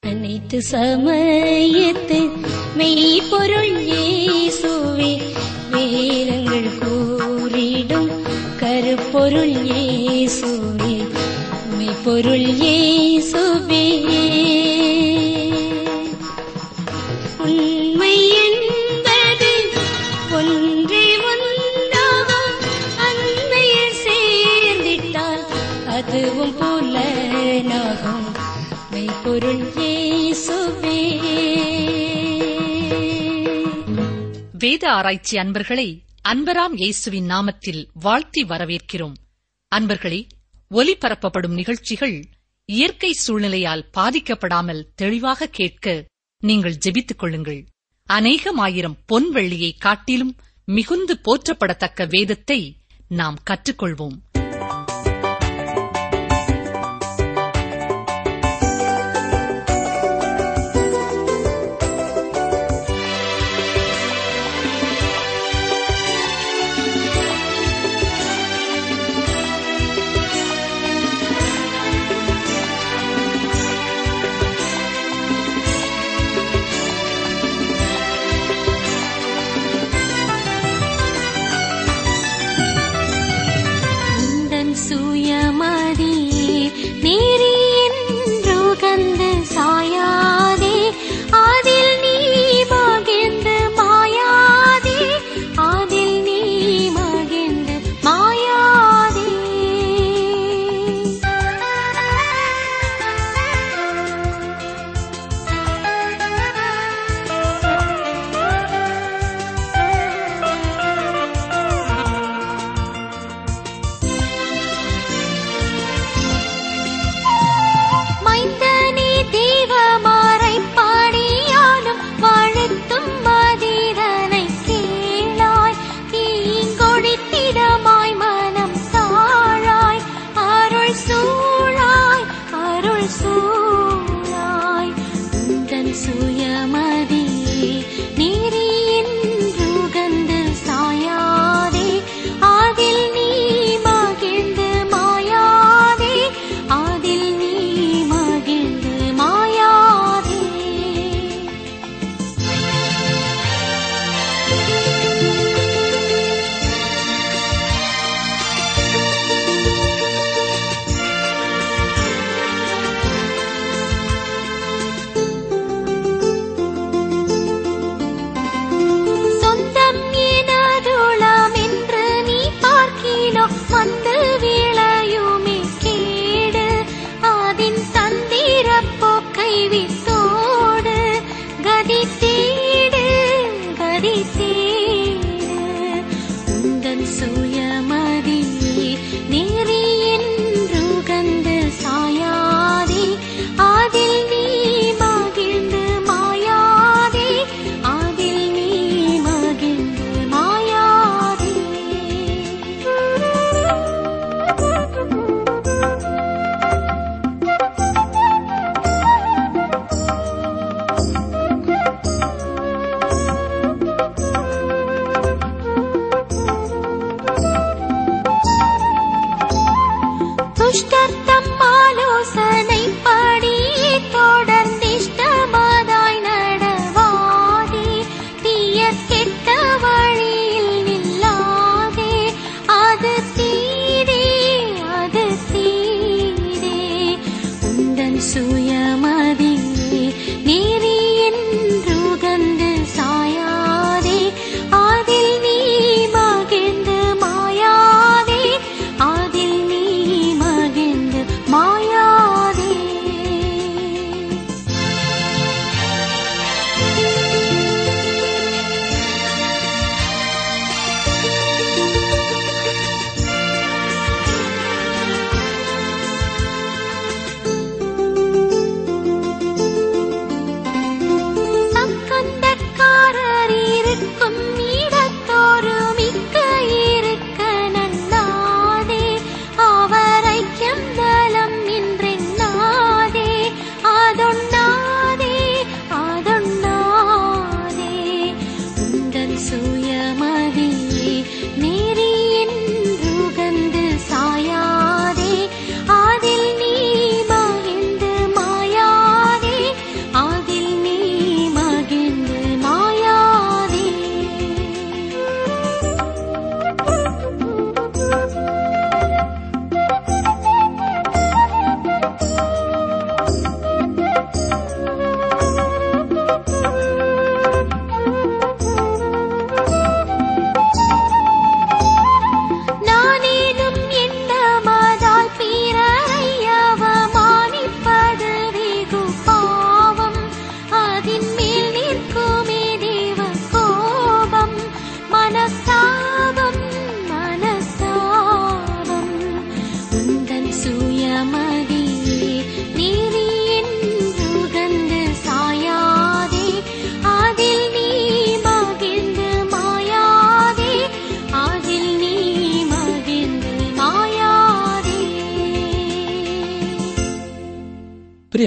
அனைத்து சமயத்து மெய்ப்பொருள் இயேசுவே வேதங்கள் கூறிடும் கருப்பொருள் இயேசுவே மெய்ப்பொருள் இயேசுவே உண்மை என்பது ஒன்றே ஒன்றாகும் அண்மையில் சேர்ந்திட்டால் அதுவும் புலனாகும் மெய்ப்பொருள் இயேசுவே வேத ஆராய்ச்சி அன்பர்களை அன்பராம் இயேசுவின் நாமத்தில் வாழ்த்தி வரவேற்கிறோம் அன்பர்களே ஒலிபரப்பப்படும் நிகழ்ச்சிகள் இயற்கை சூழ்நிலையால் பாதிக்கப்படாமல் தெளிவாக கேட்க நீங்கள் ஜெபித்துக் கொள்ளுங்கள் அநேகமாயிரம் பொன் வெள்ளியை காட்டிலும் மிகுந்து போற்றப்படத்தக்க வேதத்தை நாம் கற்றுக்கொள்வோம் உந்தன் சுயமதியே நீரி என்று கந்து சாயாதே அதில் நீ மகிழ்ந்து மாயாதே அதில் நீ மகிழ்ந்து மாயாதே மைந்தனே தேவமாரை பாடியாலும் வாழ்த்தும் மதிரனை கேளாய் தீங்கொடித்திடமாய் மனம் தாழாய் அருள் சூழாய் அருள் சூழாய் உந்தன் சுயமதியே நீரி என்று கந்து சாயாதே அதில் நீ மகிழ்ந்து மாயாதே அதில் நீ மகிழ்ந்து மாயாதே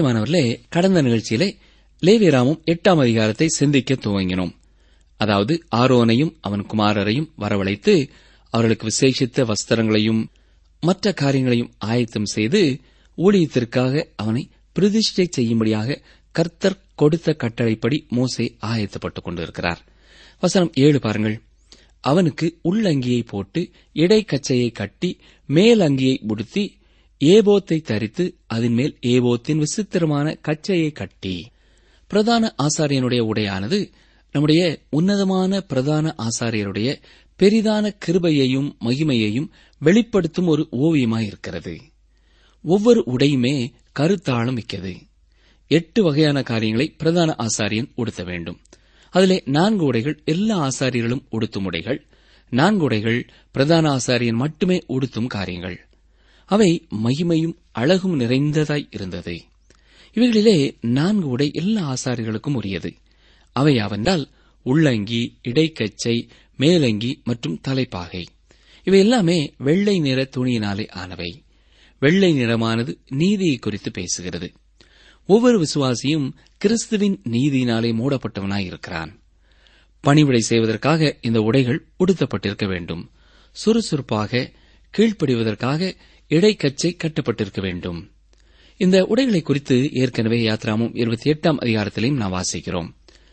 பிரியமானவர்களே கடந்த நிகழ்ச்சியிலே லேவியராமும் எட்டாம் அதிகாரத்தை சிந்திக்க துவங்கினோம் அதாவது ஆரோனையும் அவன் குமாரரையும் வரவழைத்து அவர்களுக்கு விசேஷித்த வஸ்திரங்களையும் மற்ற காரியங்களையும் ஆயத்தம் செய்து ஊழியத்திற்காக அவனை பிரதிஷ்டை செய்யும்படியாக கர்த்தர் கொடுத்த கட்டளைப்படி மோசே ஆயத்தப்பட்டுக் கொண்டிருக்கிறார் வசனம் ஏழு பாருங்கள் அவனுக்கு உள்ளங்கியை போட்டு இடைக்கச்சையை கட்டி மேல் அங்கியை உடுத்தி ஏபோத்தை தரித்து அதன் மேல் ஏபோத்தின் விசித்திரமான கச்சையை கட்டி பிரதான ஆசாரியனுடைய உடையானது நம்முடைய உன்னதமான பிரதான ஆசாரியருடைய பெரிதான கிருபையையும் மகிமையையும் வெளிப்படுத்தும் ஒரு ஓவியமாயிருக்கிறது ஒவ்வொரு உடையுமே கருத்தாளம் மிக்கது எட்டு வகையான காரியங்களை பிரதான ஆசாரியன் உடுத்த வேண்டும் அதிலே நான்கு உடைகள் எல்லா ஆசாரியர்களும் உடுத்தும் உடைகள் நான்கு உடைகள் பிரதான ஆசாரியன் மட்டுமே உடுத்தும் காரியங்கள் அவை மகிமையும் அழகும் நிறைந்ததாய் இருந்தது இவைகளிலே நான்கு உடை எல்லா ஆசாரியர்களுக்கும் உரியது அவை யாவென்றால் உள்ளங்கி இடைக்கச்சை மேலங்கி மற்றும் தலைப்பாகை இவை எல்லாமே வெள்ளை நிற துணியினாலே ஆனவை வெள்ளை நிறமானது நீதியை குறித்து பேசுகிறது ஒவ்வொரு விசுவாசியும் கிறிஸ்துவின் நீதியினாலே மூடப்பட்டவனாயிருக்கிறான் பணிவிடை செய்வதற்காக இந்த உடைகள் உடுத்தப்பட்டிருக்க வேண்டும் சுறுசுறுப்பாக கீழ்ப்படிவதற்காக இடைக்கச்சை கட்டப்பட்டிருக்க வேண்டும் இந்த உடைகளை குறித்து ஏற்கனவே யாத்ராமும் இருபத்தி எட்டாம் அதிகாரத்திலையும் நாம் வாசிக்கிறோம்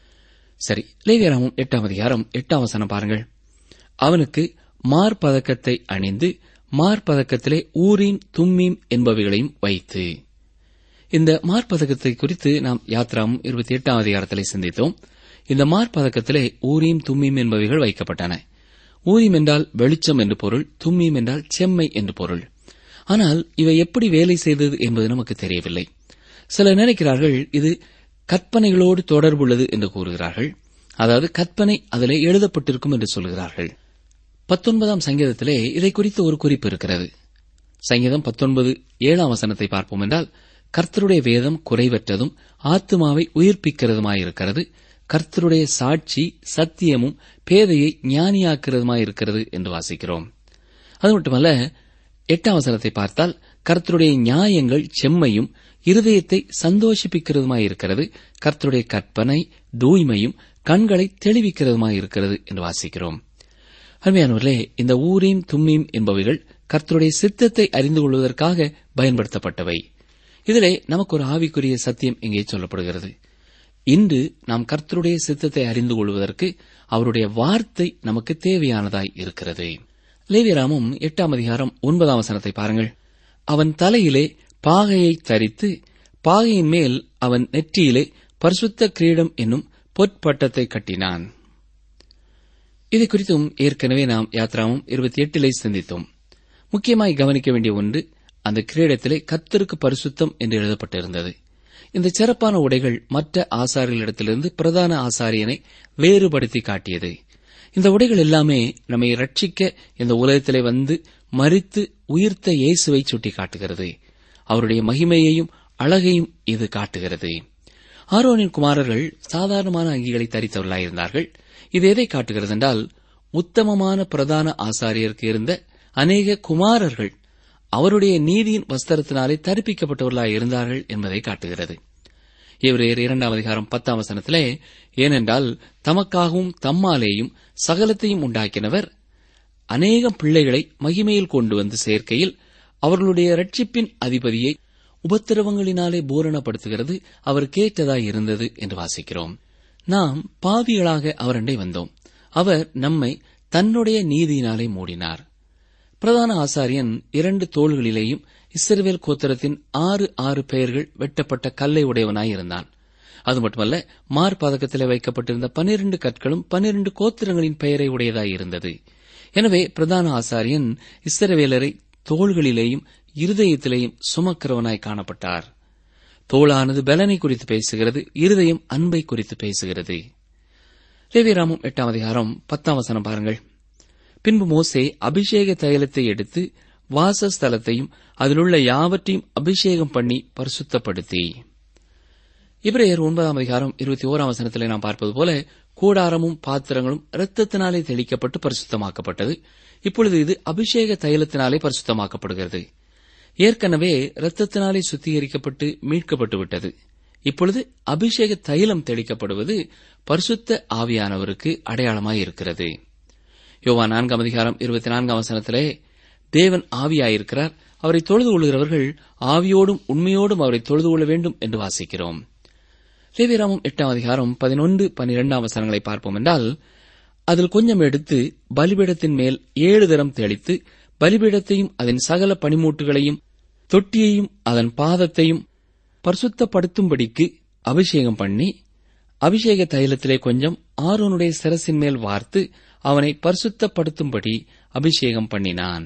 சரி லேவியராமும் எட்டாம் அதிகாரம் எட்டாம் வசனம் பாருங்கள் அவனுக்கு மார்பதக்கத்தை அணிந்து மார்பதக்கத்திலே ஊரீம் தும்மீம் என்பவைகளையும் வைத்து இந்த மார்பதக்கத்தை குறித்து நாம் யாத்ராமும் இருபத்தி எட்டாம் அதிகாரத்திலே சிந்தித்தோம் இந்த மார்பதக்கத்திலே ஊரீம் தும்மீம் என்பவைகள் வைக்கப்பட்டன ஊரீம் என்றால் வெளிச்சம் என்று பொருள் தும்மீம் என்றால் செம்மை என்று பொருள் ஆனால் இவை எப்படி வேலை செய்தது என்பது நமக்கு தெரியவில்லை சிலர் நினைக்கிறார்கள் இது கற்பனைகளோடு தொடர்புள்ளது என்று கூறுகிறார்கள் அதாவது கற்பனை அதிலே எழுதப்பட்டிருக்கும் என்று சொல்கிறார்கள் பத்தொன்பதாம் சங்கீதத்திலே இதை குறித்து ஒரு குறிப்பு இருக்கிறது சங்கீதம் பத்தொன்பது ஏழாம் வசனத்தை பார்ப்போம் என்றால் கர்த்தருடைய வேதம் குறைவற்றதும் ஆத்மாவை உயிர்ப்பிக்கிறதுமாயிருக்கிறது கர்த்தருடைய சாட்சி சத்தியமும் பேதையை ஞானியாக்குறதுமாயிருக்கிறது என்று வாசிக்கிறோம் அது மட்டுமல்ல எட்டாம் வசனத்தை பார்த்தால் கர்த்தருடைய நியாயங்கள் செம்மையும் இருதயத்தை சந்தோஷிப்பிக்கிறதுமாயிருக்கிறது கர்த்தருடைய கற்பனை தூய்மையும் கண்களை தெளிவிக்கிறதுமாயிருக்கிறது என்று வாசிக்கிறோம் அருமையானவர்களே இந்த ஊரீம் தும்மீம் என்பவைகள் கர்த்தருடைய சித்தத்தை அறிந்து கொள்வதற்காக பயன்படுத்தப்பட்டவை இதிலே நமக்கு ஒரு ஆவிக்குரிய சத்தியம் இங்கே சொல்லப்படுகிறது இன்று நாம் கர்த்தருடைய சித்தத்தை அறிந்து கொள்வதற்கு அவருடைய வார்த்தை நமக்கு தேவையானதாய் இருக்கிறது லேவியராமும் எட்டாம் அதிகாரம் ஒன்பதாம் வசனத்தை பாருங்கள் அவன் தலையிலே பாகையை தரித்து பாகையின் மேல் அவன் நெற்றியிலே பரிசுத்த கிரீடம் என்னும் பொற்பட்டத்தை கட்டினான் இதை குறித்தும் ஏற்கனவே நாம் யாத்ராமும் இருபத்தி எட்டிலே சிந்தித்தோம் முக்கியமாய் கவனிக்க வேண்டிய ஒன்று அந்த கிரீடத்திலே கத்தருக்கு பரிசுத்தம் என்று எழுதப்பட்டிருந்தது இந்த சிறப்பான உடைகள் மற்ற ஆசாரியர்களிடத்திலிருந்து பிரதான ஆசாரியனை வேறுபடுத்தி காட்டியது இந்த உடைகள் எல்லாமே நம்மை ரட்சிக்க இந்த உலகத்திலே வந்து மறித்து உயிர்த்த இயேசுவை சுட்டி காட்டுகிறது அவருடைய மகிமையையும் அழகையும் இது காட்டுகிறது ஆரோனின் குமாரர்கள் சாதாரணமான அங்கிகளை தரித்தவர்களாயிருந்தார்கள் இது எதை காட்டுகிறது என்றால் உத்தமமான பிரதான ஆசாரியருக்கு இருந்த அநேக குமாரர்கள் அவருடைய நீதியின் வஸ்திரத்தினாலே தரிப்பிக்கப்பட்டவர்களாய் இருந்தார்கள் என்பதை காட்டுகிறது இவரேர் இரண்டாம் அதிகாரம் பத்தாம் வசனத்திலே ஏனென்றால் தமக்காகவும் தம்மாலேயும் சகலத்தையும் உண்டாக்கினவர் அநேகம் பிள்ளைகளை மகிமையில் கொண்டு வந்து சேர்க்கையில் அவர்களுடைய ரட்சிப்பின் அதிபதியை உபத்திரவங்களினாலே பூரணப்படுத்துகிறது அவர் கேட்டதாய் இருந்தது என்று வாசிக்கிறோம் நாம் பாவிகளாக அவரண்டை வந்தோம் அவர் நம்மை தன்னுடைய நீதியினாலே மூடினார் பிரதான ஆசாரியன் இரண்டு தோள்களிலேயும் இஸ்ரவேல் கோத்திரத்தின் ஆறு ஆறு பெயர்கள் வெட்டப்பட்ட கல்லை உடையவனாய் இருந்தான் அது மட்டுமல்ல மார்பதக்கத்திலே வைக்கப்பட்டிருந்த பனிரண்டு கற்களும் பனிரண்டு கோத்திரங்களின் பெயரை உடையதாய் இருந்தது எனவே பிரதான ஆசாரியன் இஸ்ரவேலரை தோள்களிலேயும் இருதயத்திலேயும் சுமக்கிறவனாய் காணப்பட்டார் தோளானது பலனை குறித்து பேசுகிறது இருதயம் அன்பை குறித்து பேசுகிறது லேவியராமும் எட்டாம் அதிகாரம் பத்தாம் வசனம் பாருங்கள் பின்பு மோசே அபிஷேக தைலத்தை எடுத்து வாசஸ்தலத்தையும் அதிலுள்ள யாவற்றையும் அபிஷேகம் பண்ணி பரிசுத்தப்படுத்தி இப்ரேயர் ஒன்பதாம் அதிகாரம் இருபத்தி ஓராம் வசனத்திலே நாம் பார்ப்பது போல கூடாரமும் பாத்திரங்களும் இரத்தத்தினாலே தெளிக்கப்பட்டு பரிசுத்தமாக்கப்பட்டது இப்பொழுது இது அபிஷேக தைலத்தினாலே பரிசுத்தமாக்கப்படுகிறது ஏற்கனவே இரத்தத்தினாலே சுத்திகரிக்கப்பட்டு மீட்கப்பட்டு விட்டது இப்பொழுது அபிஷேக தைலம் தெளிக்கப்படுவது பரிசுத்த ஆவியானவருக்கு அடையாளமாய் இருக்கிறது யோவா நான்காம் அதிகாரம் இருபத்தி நான்காம் வசனத்திலே தேவன் ஆவியாயிருக்கிறார் அவரை தொழுது கொள்கிறவர்கள் ஆவியோடும் உண்மையோடும் அவரை தொழுது கொள்ள வேண்டும் என்று வாசிக்கிறோம் லேவிராமம் எட்டாம் அதிகாரம் பதினொன்று பனிரெண்டாம் வசனங்களை பார்ப்போம் என்றால் அதில் கொஞ்சம் எடுத்து பலிபீடத்தின் மேல் ஏழு தரம் தெளித்து பலிபீடத்தையும் அதன் சகல பனிமூட்டுகளையும் தொட்டியையும் அதன் பாதத்தையும் பரிசுத்தப்படுத்தும்படிக்கு அபிஷேகம் பண்ணி அபிஷேக தைலத்திலே கொஞ்சம் ஆரோனுடைய சிரசின் மேல் வார்த்து அவனை பரிசுத்தப்படுத்தும்படி அபிஷேகம் பண்ணினான்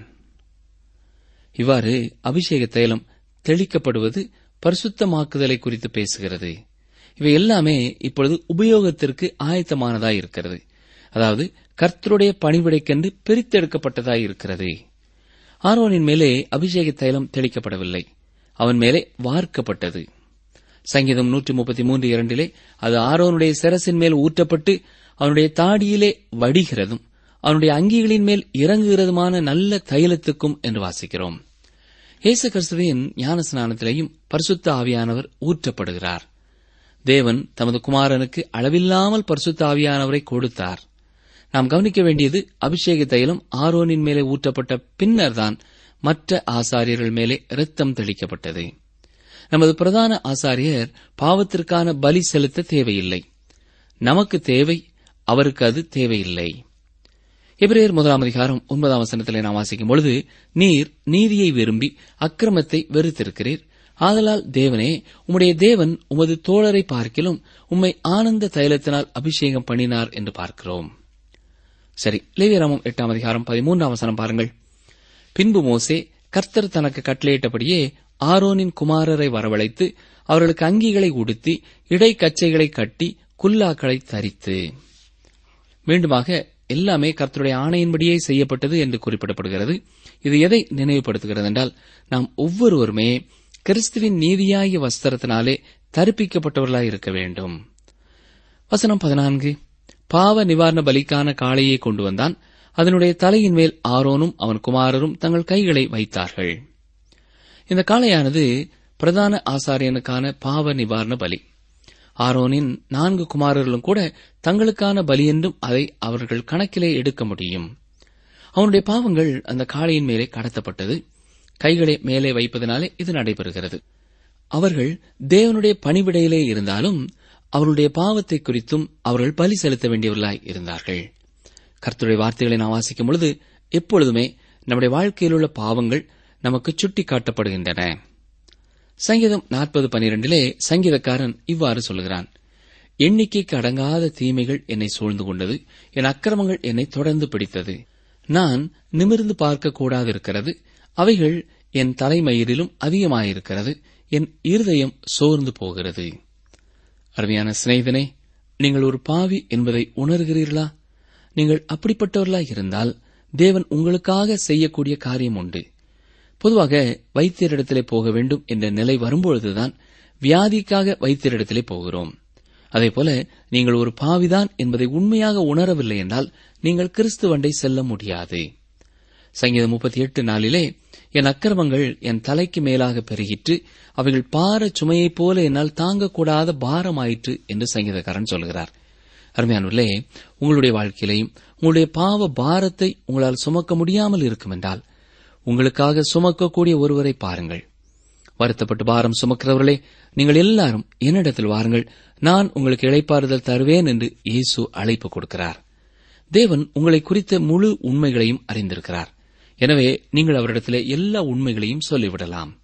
இவ்வாறு அபிஷேக தைலம் தெளிக்கப்படுவது பரிசுத்தமாக்குதலை குறித்து பேசுகிறது இவை எல்லாமே இப்பொழுது உபயோகத்திற்கு ஆயத்தமானதாய் இருக்கிறது அதாவது கர்த்தருடைய பணிவிடைக்கென்று பிரித்தெடுக்கப்பட்டதாய் இருக்கிறது ஆரோனின் மேலே அபிஷேக தைலம் தெளிக்கப்படவில்லை அவன் மேலே வார்க்கப்பட்டது சங்கீதம் நூற்றி முப்பத்தி மூன்று இரண்டிலே அது ஆரோனுடைய சிரசின் மேல் ஊற்றப்பட்டு அவனுடைய தாடியிலே வடிகிறதும் அவனுடைய அங்கிகளின் மேல் இறங்குகிறதுமான நல்ல தைலத்துக்கும் என்று வாசிக்கிறோம் இயேசு கிறிஸ்துவின் ஞான ஸ்நானத்திலேயும் பரிசுத்த ஆவியானவர் ஊற்றப்படுகிறார் தேவன் தமது குமாரனுக்கு அளவில்லாமல் பரிசுத்த ஆவியானவரை கொடுத்தார் நாம் கவனிக்க வேண்டியது அபிஷேக தைலம் ஆரோனின் மேலே ஊற்றப்பட்ட பின்னர்தான் மற்ற ஆசாரியர்கள் மேலே இரத்தம் தெளிக்கப்பட்டது நமது பிரதான ஆசாரியர் பாவத்திற்கான பலி செலுத்த தேவையில்லை நமக்கு தேவை அவருக்கு அது தேவையில்லை எபிரேயர் முதலாம் அதிகாரம் ஒன்பதாம் வசனத்திலே நாம் வாசிக்கும் பொழுது நீர் நீதியை விரும்பி அக்கிரமத்தை வெறுத்திருக்கிறீர் ஆதலால் தேவனே உம்முடைய தேவன் உமது தோழரை பார்க்கிலும் உம்மை ஆனந்த தைலத்தினால் அபிஷேகம் பண்ணினார் என்று பார்க்கிறோம் சரி லேவியராமம் எட்டாம் அதிகாரம் பதிமூன்றாம் வசனம் பாருங்கள் பின்பு மோசே கர்த்தர் தனக்கு கட்டளையிட்டபடியே ஆரோனின் குமாரரை வரவழைத்து அவர்களுக்கு அங்கிகளை உடுத்தி இடைக்கச்சைகளை கட்டி குல்லாக்களை தரித்து மீண்டுமாக எல்லாமே கர்த்தருடைய ஆணையின்படியே செய்யப்பட்டது என்று குறிப்பிடப்படுகிறது இது எதை நினைவுபடுத்துகிறது என்றால் நாம் ஒவ்வொருவருமே கிறிஸ்துவின் நீதியாகிய வஸ்திரத்தினாலே தரிப்பிக்கப்பட்டவர்களாய் இருக்க வேண்டும் வசனம் பதினான்கு பாவ நிவாரண பலிக்கான காளையை கொண்டு வந்தான் அதனுடைய தலையின் மேல் ஆரோனும் அவன் குமாரரும் தங்கள் கைகளை வைத்தார்கள் இந்த காளையானது பிரதான ஆசாரியனுக்கான பாவ நிவாரண பலி ஆரோனின் நான்கு குமாரர்களும் கூட தங்களுக்கான பலி என்றும் அதை அவர்கள் கணக்கிலே எடுக்க முடியும் அவனுடைய பாவங்கள் அந்த காளையின் மேலே கடத்தப்பட்டது கைகளை மேலே வைப்பதனாலே இது நடைபெறுகிறது அவர்கள் தேவனுடைய பணிவிடையிலே இருந்தாலும் அவருடைய பாவத்தை குறித்தும் அவர்கள் பலி செலுத்த வேண்டியவர்களாய் இருந்தார்கள் கர்த்தருடைய வார்த்தைகளை நாம் வாசிக்கும் பொழுது எப்பொழுதுமே நம்முடைய வாழ்க்கையில் உள்ள பாவங்கள் நமக்கு சுட்டி காட்டப்படுகின்றன சங்கீதம் நாற்பது பனிரெண்டிலே சங்கீதக்காரன் இவ்வாறு சொல்கிறான் எண்ணிக்கைக்கு அடங்காத தீமைகள் என்னை சூழ்ந்து கொண்டது என் அக்கிரமங்கள் என்னை தொடர்ந்து பிடித்தது நான் நிமிர்ந்து பார்க்க கூடாதிருக்கிறது அவைகள் என் தலைமயிரிலும் அதிகமாயிருக்கிறது என் இருதயம் சோர்ந்து போகிறது அருமையான சிநேகிதனே நீங்கள் ஒரு பாவி என்பதை உணர்கிறீர்களா நீங்கள் அப்படிப்பட்டவர்களாய் இருந்தால் தேவன் உங்களுக்காக செய்யக்கூடிய காரியம் உண்டு பொதுவாக வைத்தியரிடத்திலே போக வேண்டும் என்ற நிலை வரும்பொழுதுதான் வியாதிக்காக வைத்தியரிடத்திலே போகிறோம் அதேபோல நீங்கள் ஒரு பாவிதான் என்பதை உண்மையாக உணரவில்லை என்றால் நீங்கள் கிறிஸ்துவண்டை செல்ல முடியாது சங்கீதம் முப்பத்தி எட்டு நாளிலே என் அக்கிரமங்கள் என் தலைக்கு மேலாக பெருகிற்று அவைகள் பார சுமையைப் போல என்னால் தாங்கக்கூடாத பாரமாயிற்று என்று சங்கீதக்காரன் சொல்கிறார் அருமையானவர்களே உங்களுடைய வாழ்க்கையிலையும் உங்களுடைய பாவ பாரத்தை உங்களால் சுமக்க முடியாமல் இருக்கும் என்றால் உங்களுக்காக சுமக்கக்கூடிய ஒருவரை பாருங்கள் வருத்தப்பட்டு பாரம் சுமக்கிறவர்களே நீங்கள் எல்லாரும் என்னிடத்தில் வாருங்கள் நான் உங்களுக்கு இழைப்பாறுதல் தருவேன் என்று இயேசு அழைப்பு கொடுக்கிறார் தேவன் உங்களை குறித்த முழு உண்மைகளையும் அறிந்திருக்கிறார் எனவே நீங்கள் அவரிடத்திலே எல்லா உண்மைகளையும் சொல்லிவிடலாம்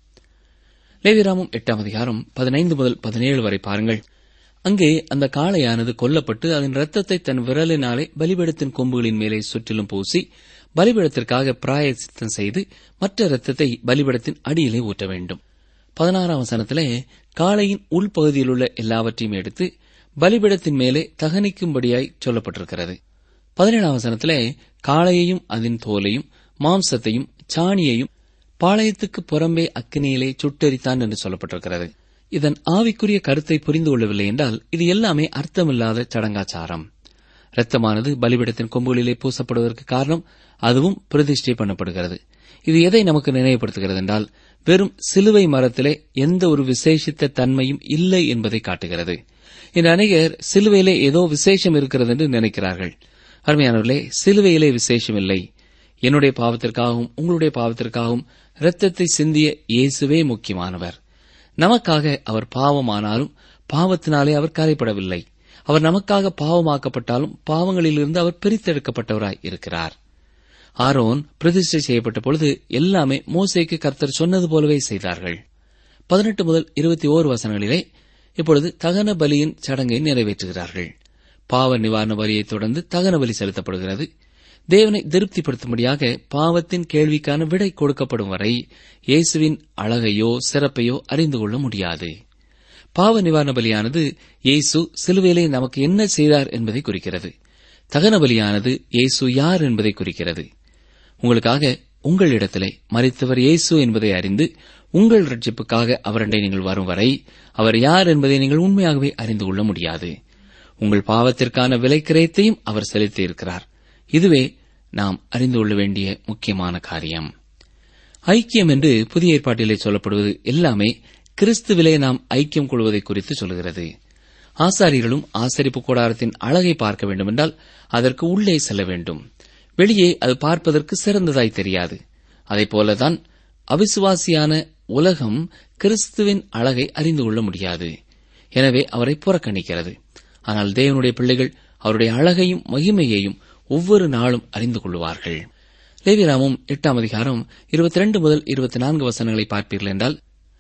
லேவிராமம் எட்டாம் அதிகாரம் பதினைந்து முதல் பதினேழு வரை பாருங்கள் அங்கே அந்த காளையானது கொல்லப்பட்டு அதன் ரத்தத்தை தன் விரலினாலே பலிபீடத்தின் கொம்புகளின் மேலே சுற்றிலும் பூசி பலிபீடத்திற்காக பிராயசித்தம் செய்து மற்ற இரத்தத்தை பலிபீடத்தின் அடியிலே ஊற்ற வேண்டும் பதினாறாம் வசனத்திலே காளையின் உள்பகுதியில் உள்ள எல்லாவற்றையும் எடுத்து பலிபீடத்தின் மேலே தகனிக்கும்படியாய் சொல்லப்பட்டிருக்கிறது பதினேழாம் வசனத்திலே காளையையும் அதன் தோலையும் மாம்சத்தையும் சாணியையும் பாளையத்துக்கு புறம்பே அக்கினியிலே சுட்டெரித்தான் என்று சொல்லப்பட்டிருக்கிறது இதன் ஆவிக்குரிய கருத்தை புரிந்து கொள்ளவில்லை என்றால் இது எல்லாமே அர்த்தமில்லாத சடங்காச்சாரம் இரத்தமானது பலிபிடத்தின் கொம்புகளிலே பூசப்படுவதற்கு காரணம் அதுவும் பிரதிஷ்டை பண்ணப்படுகிறது இது எதை நமக்கு நினைவுபடுத்துகிறது என்றால் வெறும் சிலுவை மரத்திலே எந்த ஒரு விசேஷித்த தன்மையும் இல்லை என்பதை காட்டுகிறது இன்று அநேகர் சிலுவையிலே ஏதோ விசேஷம் இருக்கிறது என்று நினைக்கிறார்கள் அருமையானவர்களே சிலுவையிலே விசேஷம் இல்லை என்னுடைய பாவத்திற்காகவும் உங்களுடைய பாவத்திற்காகவும் இரத்தத்தை சிந்திய இயேசுவே முக்கியமானவர் நமக்காக அவர் பாவமானாலும் பாவத்தினாலே அவர் கரைப்படவில்லை அவர் நமக்காக பாவமாக்கப்பட்டாலும் பாவங்களிலிருந்து அவர் பிரித்தெடுக்கப்பட்டவராய் இருக்கிறார் ஆரோன் பிரதிஷ்டை செய்யப்பட்ட பொழுது எல்லாமே மோசேக்கு கர்த்தர் சொன்னது போலவே செய்தார்கள் பதினெட்டு முதல் இருபத்தி ஓரு வசனங்களிலே இப்பொழுது தகன பலியின் சடங்கை நிறைவேற்றுகிறார்கள் பாவ நிவாரண பலியை தொடர்ந்து தகன பலி செலுத்தப்படுகிறது தேவனை திருப்திப்படுத்தும்படியாக பாவத்தின் கேள்விக்கான விடை கொடுக்கப்படும் வரை இயேசுவின் அழகையோ சிறப்பையோ அறிந்து கொள்ள முடியாது பாவ நிவாரண பலியானது இயேசு சிலுவையிலே நமக்கு என்ன செய்தார் என்பதை குறிக்கிறது தகன பலியானது இயேசு யார் என்பதை குறிக்கிறது உங்களுக்காக உங்களிடத்திலே மறித்தவர் இயேசு என்பதை அறிந்து உங்கள் ரட்சிப்புக்காக அவரண்டை நீங்கள் வரும் வரை அவர் யார் என்பதை நீங்கள் உண்மையாகவே அறிந்து கொள்ள முடியாது உங்கள் பாவத்திற்கான விலை கிரயத்தையும் அவர் செலுத்தியிருக்கிறார் இதுவே நாம் அறிந்து கொள்ள வேண்டிய முக்கியமான காரியம் ஐக்கியம் என்று புதிய ஏற்பாட்டிலே சொல்லப்படுவது எல்லாமே கிறிஸ்துவிலே நாம் ஐக்கியம் கொள்வதை குறித்து சொல்கிறது ஆசாரிகளும் ஆசரிப்பு கூடாரத்தின் அழகை பார்க்க வேண்டுமென்றால் அதற்கு உள்ளே செல்ல வேண்டும் வெளியே அது பார்ப்பதற்கு சிறந்ததாய் தெரியாது அதைப் போலதான் அவிசுவாசியான உலகம் கிறிஸ்துவின் அழகை அறிந்து கொள்ள முடியாது எனவே அவரை புறக்கணிக்கிறது ஆனால் தேவனுடைய பிள்ளைகள் அவருடைய அழகையும் மகிமையையும் ஒவ்வொரு நாளும் அறிந்து கொள்வார்கள் லேவிராமும் எட்டாம் அதிகாரம் இருபத்தி ரெண்டு முதல் இருபத்தி நான்கு வசனங்களை பார்ப்பீர்கள் என்றால்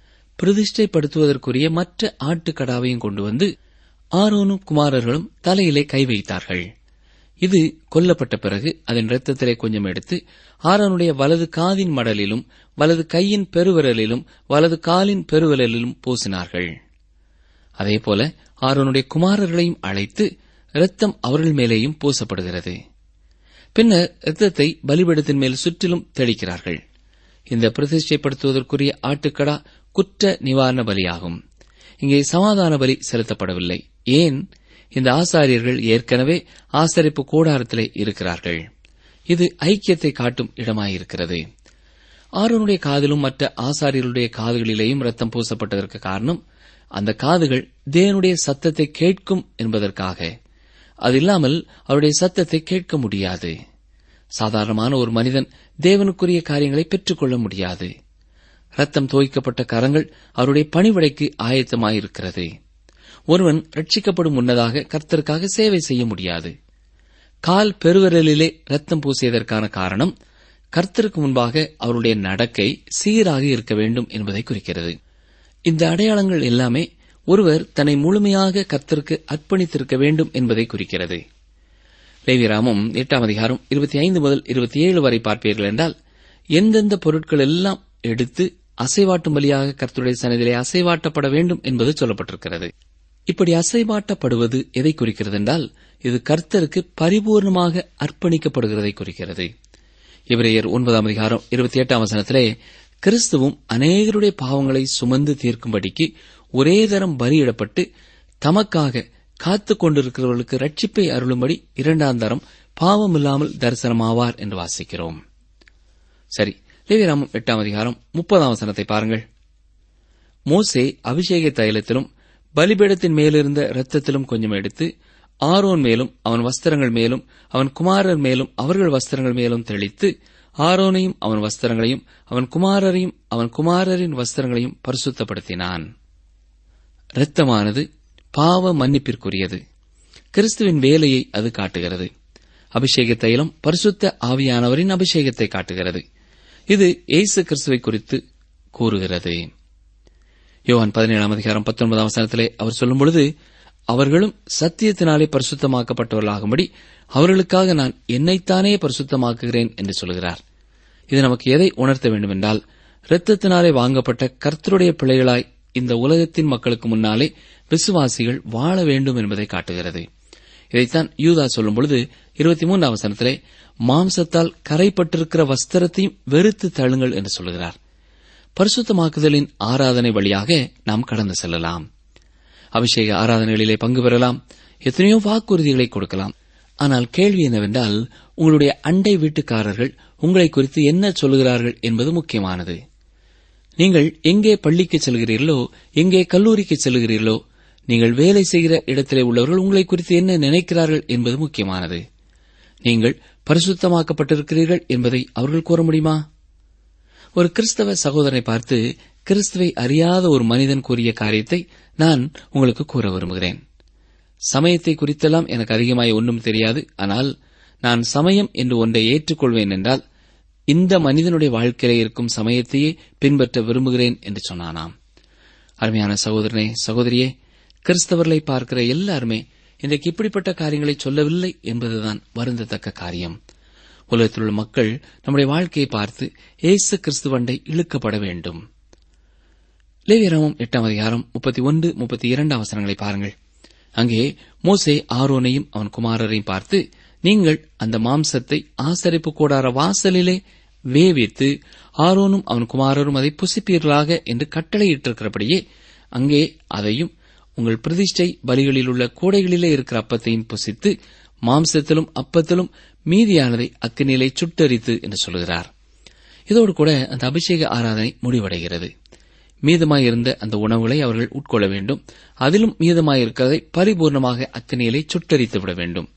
பிரதிஷ்டைப்படுத்துவதற்குரிய மற்ற ஆட்டுக்கடாவையும் கொண்டு வந்து ஆரோனும் குமாரர்களும் தலையிலே கை வைத்தார்கள் இது கொல்லப்பட்ட பிறகு அதன் இரத்தத்திலே கொஞ்சம் எடுத்து ஆரோனுடைய வலது காதின் மடலிலும் வலது கையின் பெருவிரலிலும் வலது காலின் பெருவிரலிலும் பூசினார்கள் அதேபோல ஆரோனுடைய குமாரர்களையும் அழைத்து இரத்தம் அவர்கள் மேலேயும் பூசப்படுகிறது பின்னர் இரத்தத்தை பலிபீடத்தின் மேல் சுற்றிலும் தெளிக்கிறார்கள் இந்த பிரதிஷ்டைப்படுத்துவதற்குரிய ஆட்டுக்கடா குற்ற நிவாரண பலியாகும் இங்கே சமாதான பலி செலுத்தப்படவில்லை ஏன் இந்த ஆசாரியர்கள் ஏற்கனவே ஆசரிப்பு கூடாரத்திலே இருக்கிறார்கள் இது ஐக்கியத்தை காட்டும் இடமாயிருக்கிறது ஆரோனுடைய காதிலும் மற்ற ஆசாரியர்களுடைய காதுகளிலேயும் ரத்தம் பூசப்பட்டதற்கு காரணம் அந்த காதுகள் தேவனுடைய சத்தத்தை கேட்கும் என்பதற்காக அது இல்லாமல் அவருடைய சத்தத்தை கேட்க முடியாது சாதாரணமான ஒரு மனிதன் தேவனுக்குரிய காரியங்களை பெற்றுக்கொள்ள முடியாது ரத்தம் தோய்க்கப்பட்ட கரங்கள் அவருடைய பணிவிடைக்கு ஆயத்தமாயிருக்கிறது ஒருவன் ரட்சிக்கப்படும் முன்னதாக கர்த்தருக்காக சேவை செய்ய முடியாது கால் பெருவிரலிலே ரத்தம் பூசியதற்கான காரணம் கர்த்தருக்கு முன்பாக அவருடைய நடக்கை சீராக இருக்க வேண்டும் என்பதை குறிக்கிறது இந்த அடையாளங்கள் எல்லாமே ஒருவர் தன்னை முழுமையாக கர்த்தருக்கு அர்ப்பணித்திருக்க வேண்டும் என்பதை குறிக்கிறது லேவிராமம் எட்டாம் அதிகாரம் இருபத்தி ஐந்து முதல் இருபத்தி ஏழு வரை பார்ப்பீர்கள் என்றால் எந்தெந்த பொருட்கள் எல்லாம் எடுத்து அசைவாட்டும் பலியாக கர்த்தருடைய சன்னதியிலே அசைவாட்டப்பட வேண்டும் என்பது சொல்லப்பட்டிருக்கிறது இப்படி அசைவாட்டப்படுவது எதை குறிக்கிறது என்றால் இது கர்த்தருக்கு பரிபூர்ணமாக அர்ப்பணிக்கப்படுகிறதை குறிக்கிறது இவரையர் ஒன்பதாம் அதிகாரம் இருபத்தி எட்டாம் வசனத்திலே கிறிஸ்துவும் அநேகருடைய பாவங்களை சுமந்து தீர்க்கும்படிக்கு ஒரே தரம் பலியிடப்பட்டு தமக்காக காத்துக் கொண்டிருக்கிறவர்களுக்கு ரட்சிப்பை அருளும்படி இரண்டாம் தரம் பாவமில்லாமல் தரிசனமாவார் என்று வாசிக்கிறோம் சரி லேவிராமம் எட்டாம் அதிகாரம் முப்பதாம் வசனத்தை பாருங்கள் மோசே அபிஷேக தைலத்திலும் பலிபீடத்தின் மேலிருந்த இரத்தத்திலும் கொஞ்சம் எடுத்து ஆரோன் மேலும் அவன் வஸ்திரங்கள் மேலும் அவன் குமாரர் மேலும் அவர்கள் வஸ்திரங்கள் மேலும் தெளித்து ஆரோனையும் அவன் வஸ்திரங்களையும் அவன் குமாரரையும் அவன் குமாரரின் வஸ்திரங்களையும் பரிசுத்தப்படுத்தினான் இரத்தமானது பாவ மன்னிப்பிற்குரியது கிறிஸ்துவின் வேலையை அது காட்டுகிறது அபிஷேக தைலம் பரிசுத்த ஆவியானவரின் அபிஷேகத்தை காட்டுகிறது இது இயேசு கிறிஸ்துவை குறித்து கூறுகிறது யோவான் பதினேழாம் அதிகாரம் பத்தொன்பதாம் வசனத்திலே அவர் சொல்லும் பொழுது அவர்களும் சத்தியத்தினாலே பரிசுத்தமாக்கப்பட்டவர்களாகும்படி அவர்களுக்காக நான் என்னைத்தானே பரிசுத்தமாக்குகிறேன் என்று சொல்கிறார் இது நமக்கு எதை உணர்த்த வேண்டும் என்றால் இரத்தத்தினாலே வாங்கப்பட்ட கர்த்தருடைய பிள்ளைகளாய் இந்த உலகத்தின் மக்களுக்கு முன்னாலே விசுவாசிகள் வாழ வேண்டும் என்பதை காட்டுகிறது இதைத்தான் யூதா சொல்லும் பொழுது இருபத்தி மூன்றாம் வசனத்திலே மாம்சத்தால் கரைப்பட்டிருக்கிற வஸ்திரத்தையும் வெறுத்து தள்ளுங்கள் என்று சொல்கிறார் பரிசுத்தமாக்குதலின் ஆராதனை வழியாக நாம் கடந்து செல்லலாம் அபிஷேக ஆராதனைகளிலே பங்கு பெறலாம் எத்தனையோ வாக்குறுதிகளை கொடுக்கலாம் ஆனால் கேள்வி என்னவென்றால் உங்களுடைய அண்டை வீட்டுக்காரர்கள் உங்களை குறித்து என்ன சொல்கிறார்கள் என்பது முக்கியமானது நீங்கள் எங்கே பள்ளிக்கு செல்கிறீர்களோ எங்கே கல்லூரிக்கு செல்கிறீர்களோ நீங்கள் வேலை செய்கிற இடத்திலே உள்ளவர்கள் உங்களை குறித்து என்ன நினைக்கிறார்கள் என்பது முக்கியமானது நீங்கள் பரிசுத்தமாக்கப்பட்டிருக்கிறீர்கள் என்பதை அவர்கள் கூற முடியுமா ஒரு கிறிஸ்தவ சகோதரனை பார்த்து கிறிஸ்துவை அறியாத ஒரு மனிதன் கூறிய காரியத்தை நான் உங்களுக்கு கூற விரும்புகிறேன் சமயத்தை குறித்தெல்லாம் எனக்கு அதிகமாய் ஒன்றும் தெரியாது ஆனால் நான் சமயம் என்று ஒன்றை ஏற்றுக்கொள்வேன் என்றால் இந்த மனிதனுடைய வாழ்க்கையிலே இருக்கும் சமயத்தையே பின்பற்ற விரும்புகிறேன் என்று சொன்னானாம் அருமையான சகோதரனே சகோதரியே கிறிஸ்தவர்களை பார்க்கிற எல்லாருமே இன்றைக்கு இப்படிப்பட்ட காரியங்களை சொல்லவில்லை என்பதுதான் வருந்தத்தக்க காரியம் உலகத்தில் உள்ள மக்கள் நம்முடைய வாழ்க்கையை பார்த்து இயேசு கிறிஸ்துவண்டை இழுக்கப்பட வேண்டும் லேவியராமம் எட்டாம் அதிகாரம் முப்பத்தி ஒன்று முப்பத்தி இரண்டாம் வசனங்களை பாருங்கள் அங்கே மோசே ஆரோனையும் அவன் குமாரரையும் பார்த்து நீங்கள் அந்த மாம்சத்தை ஆசரிப்பு கூடார வாசலிலே வேவித்து ஆரோனும் அவன் குமாரரும் அதை புசிப்பீர்களாக என்று கட்டளையிட்டிருக்கிறபடியே அங்கே அதையும் உங்கள் பிரதிஷ்டை பலிகளில் உள்ள கூடைகளிலே இருக்கிற அப்பத்தையும் புசித்து மாம்சத்திலும் அப்பத்திலும் மீதியானதை அக்கினிலை சுட்டரித்து என்று சொல்கிறார் இதோடு கூட அந்த அபிஷேக ஆராதனை முடிவடைகிறது மீதமாயிருந்த அந்த உணவுகளை அவர்கள் உட்கொள்ள வேண்டும் அதிலும் மீதமாயிருக்கிறதை பரிபூர்ணமாக அக்கினியிலே சுட்டரித்து விட வேண்டும்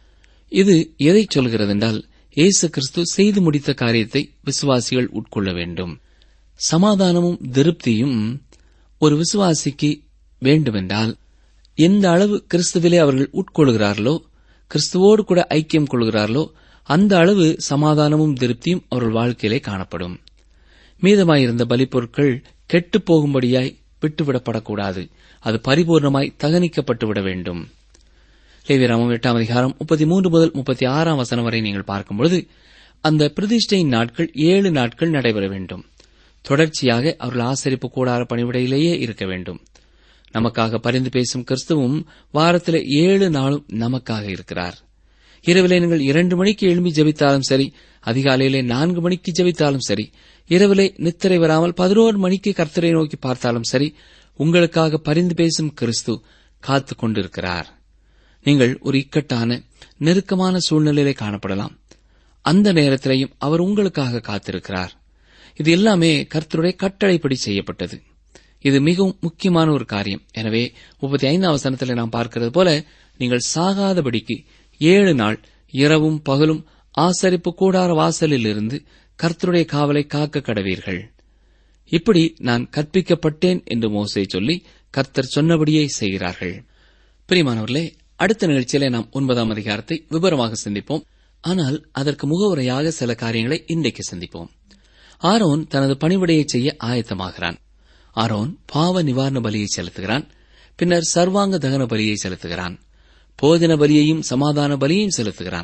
இது எதை சொல்கிறது என்றால் இயேசு கிறிஸ்து செய்து முடித்த காரியத்தை விசுவாசிகள் உட்கொள்ள வேண்டும் சமாதானமும் திருப்தியும் ஒரு விசுவாசிக்கு வேண்டுமென்றால் எந்த அளவு கிறிஸ்துவிலே அவர்கள் உட்கொள்கிறார்களோ கிறிஸ்துவோடு கூட ஐக்கியம் கொள்கிறார்களோ அந்த அளவு சமாதானமும் திருப்தியும் அவர்கள் வாழ்க்கையிலே காணப்படும் மீதமாயிருந்த பலிப்பொருட்கள் கெட்டுப் போகும்படியாய் விட்டுவிடப்படக்கூடாது அது பரிபூர்ணமாய் தகனிக்கப்பட்டுவிட வேண்டும் லேவியராமம் எட்டாம் அதிகாரம் முப்பத்தி மூன்று முதல் முப்பத்தி ஆறாம் வசனம் வரை நீங்கள் பார்க்கும்பொழுது அந்த பிரதிஷ்டையின் நாட்கள் ஏழு நாட்கள் நடைபெற வேண்டும் தொடர்ச்சியாக அவர்கள் ஆசரிப்பு கூடார பணிவிடையிலேயே இருக்க வேண்டும் நமக்காக பரிந்து பேசும் கிறிஸ்துவும் வாரத்தில் ஏழு நாளும் நமக்காக இருக்கிறார் இரவிலே நீங்கள் இரண்டு மணிக்கு எழும்பி ஜெபித்தாலும் சரி அதிகாலையிலே நான்கு மணிக்கு ஜெபித்தாலும் சரி இரவிலே நித்திரை வராமல் பதினோரு மணிக்கு கர்த்தரை நோக்கி பார்த்தாலும் சரி உங்களுக்காக பரிந்து பேசும் கிறிஸ்து காத்துக் கொண்டிருக்கிறார் நீங்கள் ஒரு இக்கட்டான நெருக்கமான சூழ்நிலையிலே காணப்படலாம் அந்த நேரத்திலேயும் அவர் உங்களுக்காக காத்திருக்கிறார் இது எல்லாமே கர்த்தருடைய கட்டளைப்படி செய்யப்பட்டது இது மிகவும் முக்கியமான ஒரு காரியம் எனவே முப்பத்தி ஐந்தாம் வசனத்தில் நாம் பார்க்கிறது போல நீங்கள் சாகாதபடிக்கு ஏழு நாள் இரவும் பகலும் ஆசரிப்பு கூடார வாசலில் இருந்து கர்த்தருடைய காவலை காக்க கடவீர்கள் இப்படி நான் கற்பிக்கப்பட்டேன் என்று மோசே சொல்லி கர்த்தர் சொன்னபடியே செய்கிறார்கள் பிரியமானவர்களே அடுத்த நிகழ்ச்சியிலே நாம் ஒன்பதாம் அதிகாரத்தை விவரமாக சிந்திப்போம் ஆனால் அதற்கு முகவுரையாக சில காரியங்களை இன்றைக்கு சிந்திப்போம் ஆரோன் தனது பணிவிடையை செய்ய ஆயத்தமாகிறான் ஆரோன் பாவ நிவாரண பலியை செலுத்துகிறான் பின்னர் சர்வாங்க தகன பலியை செலுத்துகிறான் போஜன பலியையும் சமாதான பலியையும் செலுத்துகிறான்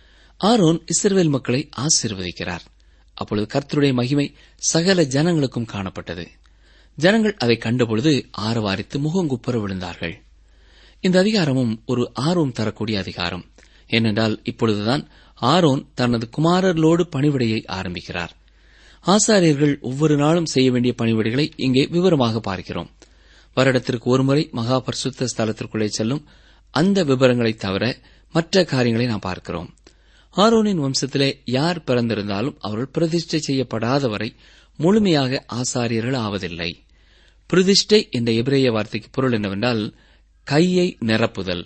ஆரோன் இஸ்ரவேல் மக்களை ஆசீர்வதிக்கிறார் அப்பொழுது கர்த்தருடைய மகிமை சகல ஜனங்களுக்கும் காணப்பட்டது ஜனங்கள் அதை கண்டபொழுது ஆரவாரித்து முகங்குப்புற விழுந்தார்கள் இந்த அதிகாரமும் ஒரு ஆர்வம் தரக்கூடிய அதிகாரம் ஏனென்றால் இப்பொழுதுதான் ஆரோன் தனது குமாரர்களோடு பணிவிடையை ஆரம்பிக்கிறார் ஆசாரியர்கள் ஒவ்வொரு நாளும் செய்ய வேண்டிய பணிவிடைகளை இங்கே விவரமாக பார்க்கிறோம் வருடத்திற்கு ஒருமுறை மகா பரிசுத்த ஸ்தலத்திற்குள்ளே செல்லும் அந்த விவரங்களை தவிர மற்ற காரியங்களை நாம் பார்க்கிறோம் ஆரோனின் வம்சத்திலே யார் பிறந்திருந்தாலும் அவர்கள் பிரதிஷ்டை செய்யப்படாத வரை முழுமையாக ஆசாரியர்கள் ஆவதில்லை பிரதிஷ்டை என்ற எபிரேய வார்த்தைக்கு பொருள் என்னவென்றால் கையை நிரப்புதல்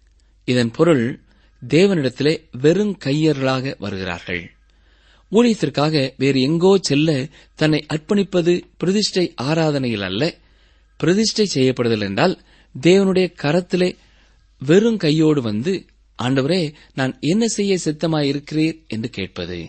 இதன் பொருள் தேவனிடத்திலே வெறும் கையர்களாக வருகிறார்கள் ஊழியத்திற்காக வேறு எங்கோ செல்ல தன்னை அர்ப்பணிப்பது பிரதிஷ்டை ஆராதனையில் அல்ல பிரதிஷ்டை செய்யப்படுதல் என்றால் தேவனுடைய கரத்திலே வெறும் கையோடு வந்து ஆண்டவரே நான் என்ன செய்ய சித்தமாயிருக்கிறீர் என்று கேட்பது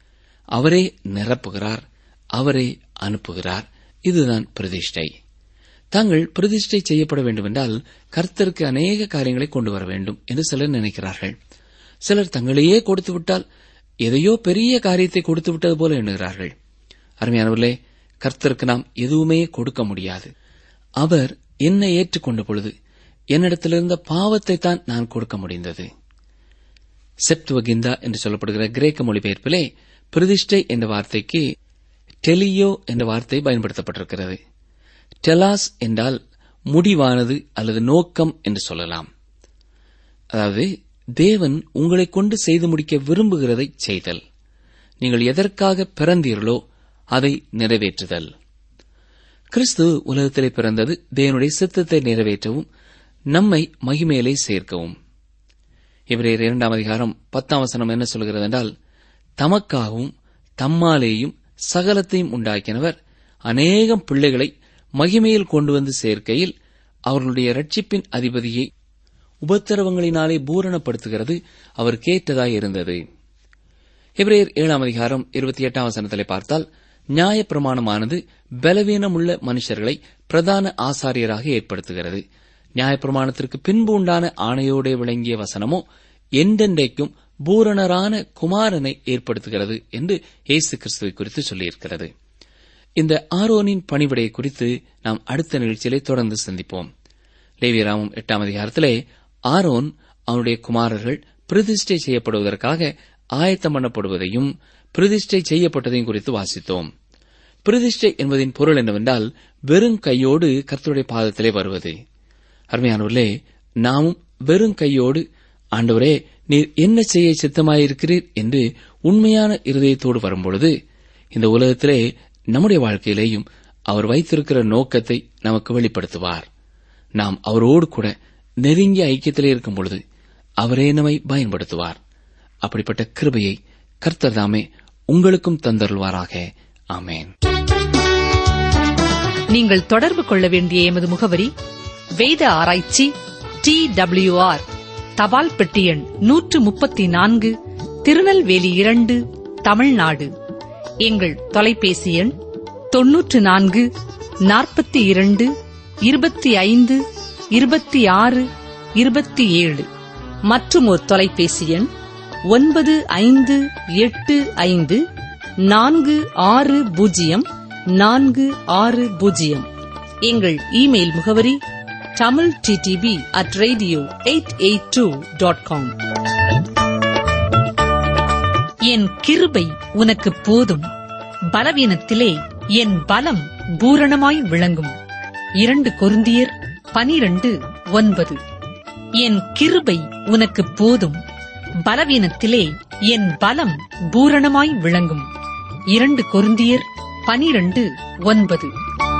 அவரே நிரப்புகிறார் அவரே அனுப்புகிறார் இதுதான் பிரதிஷ்டை தாங்கள் பிரதிஷ்டை செய்யப்பட வேண்டுமென்றால் கர்த்தருக்கு அநேக காரியங்களை கொண்டு வர வேண்டும் என்று சிலர் நினைக்கிறார்கள் சிலர் தங்களையே கொடுத்து விட்டால் எதையோ பெரிய காரியத்தை கொடுத்து விட்டது போல எண்ணுகிறார்கள் அருமையானவர்களே கர்த்தருக்கு நாம் எதுவுமே கொடுக்க முடியாது அவர் என்னை ஏற்றுக்கொண்ட பொழுது என்னிடத்திலிருந்த பாவத்தை தான் நான் கொடுக்க முடிந்தது செப்துவகிந்தா என்று சொல்லப்படுகிற கிரேக்க மொழிபெயர்ப்பிலே பிரதிஷ்டை என்ற வார்த்தைக்கு டெலியோ என்ற வார்த்தை பயன்படுத்தப்பட்டிருக்கிறது டெலாஸ் என்றால் முடிவானது அல்லது நோக்கம் என்று சொல்லலாம் அதாவது தேவன் உங்களை கொண்டு செய்து முடிக்க விரும்புகிறதை செய்தல் நீங்கள் எதற்காக பிறந்தீர்களோ அதை நிறைவேற்றுதல் கிறிஸ்து உலகத்திலே பிறந்தது தேவனுடைய சித்தத்தை நிறைவேற்றவும் நம்மை மகிமையிலே சேர்க்கவும் இவரேர் இரண்டாம் அதிகாரம் பத்தாம் வசனம் என்ன சொல்கிறது என்றால் தமக்காகவும் தம்மாலேயும் சகலத்தையும் உண்டாக்கினவர் அநேகம் பிள்ளைகளை மகிமையில் கொண்டு வந்து சேர்க்கையில் அவர்களுடைய ரட்சிப்பின் அதிபதியை உபத்திரவங்களினாலே பூரணப்படுத்துகிறது அவர் கேட்டதாய் இருந்தது எபிரேயர் ஏழாம் அதிகாரம் இருபத்தி எட்டாம் வசனத்திலே பார்த்தால் நியாயப்பிரமாணமானது பலவீனமுள்ள மனுஷர்களை பிரதான ஆசாரியராக ஏற்படுத்துகிறது நியாயப்பிரமாணத்திற்கு பின்பு உண்டான ஆணையோடே விளங்கிய வசனமோ என்றென்றைக்கும் பூரணரான குமாரனை ஏற்படுத்துகிறது என்று இயேசு கிறிஸ்துவை குறித்து சொல்லியிருக்கிறது இந்த ஆரோனின் பணிவிடையை குறித்து நாம் அடுத்த நிகழ்ச்சியிலே தொடர்ந்து சிந்திப்போம் லேவியராமம் எட்டாம் அதிகாரத்திலே ஆரோன் அவனுடைய குமாரர்கள் பிரதிஷ்டை செய்யப்படுவதற்காக ஆயத்தம் பண்ணப்படுவதையும் பிரதிஷ்டை செய்யப்பட்டதையும் குறித்து வாசித்தோம் பிரதிஷ்டை என்பதின் பொருள் என்னவென்றால் வெறும் கையோடு கர்த்தருடைய பாதத்திலே வருவது அருமையானவர்களே நாமும் வெறும் கையோடு ஆண்டவரே நீர் என்ன செய்ய சித்தமாயிருக்கிறீர் என்று உண்மையான இருதயத்தோடு வரும்பொழுது இந்த உலகத்திலே நம்முடைய வாழ்க்கையிலேயும் அவர் வைத்திருக்கிற நோக்கத்தை நமக்கு வெளிப்படுத்துவார் நாம் அவரோடு கூட நெருங்கிய ஐக்கியத்திலே இருக்கும் பொழுது அவரே நம்மை பயன்படுத்துவார் அப்படிப்பட்ட கிருபையை கர்த்தர் தாமே உங்களுக்கும் தந்தருள்வாராக ஆமேன் நீங்கள் தொடர்பு கொள்ள வேண்டிய எமது முகவரி வேத ஆராய்ச்சி டி ஆர் தபால் பெட்டி எண் நூற்று முப்பத்தி நான்கு திருநெல்வேலி இரண்டு தமிழ்நாடு எங்கள் தொலைபேசி எண் தொன்னூற்று நான்கு நாற்பத்தி இரண்டு இருபத்தி ஐந்து இருபத்தி ஆறு இருபத்தி ஏழு மற்றும் ஒரு தொலைபேசி எண் ஒன்பது ஐந்து எட்டு ஐந்து நான்கு ஆறு பூஜ்ஜியம் நான்கு ஆறு பூஜ்ஜியம் எங்கள் இமெயில் முகவரி Tamil DTP at radio eight eight two dot com என் கிருபை உனக்கு போதும் பலவீனத்திலே என் பலம் பூரணமாய் விளங்கும் இரண்டு கொருந்தியர் பனிரண்டு ஒன்பது என் கிருபை உனக்கு போதும் பலவீனத்திலே என் பலம் பூரணமாய் விளங்கும் இரண்டு கொருந்தியர் பனிரண்டு ஒன்பது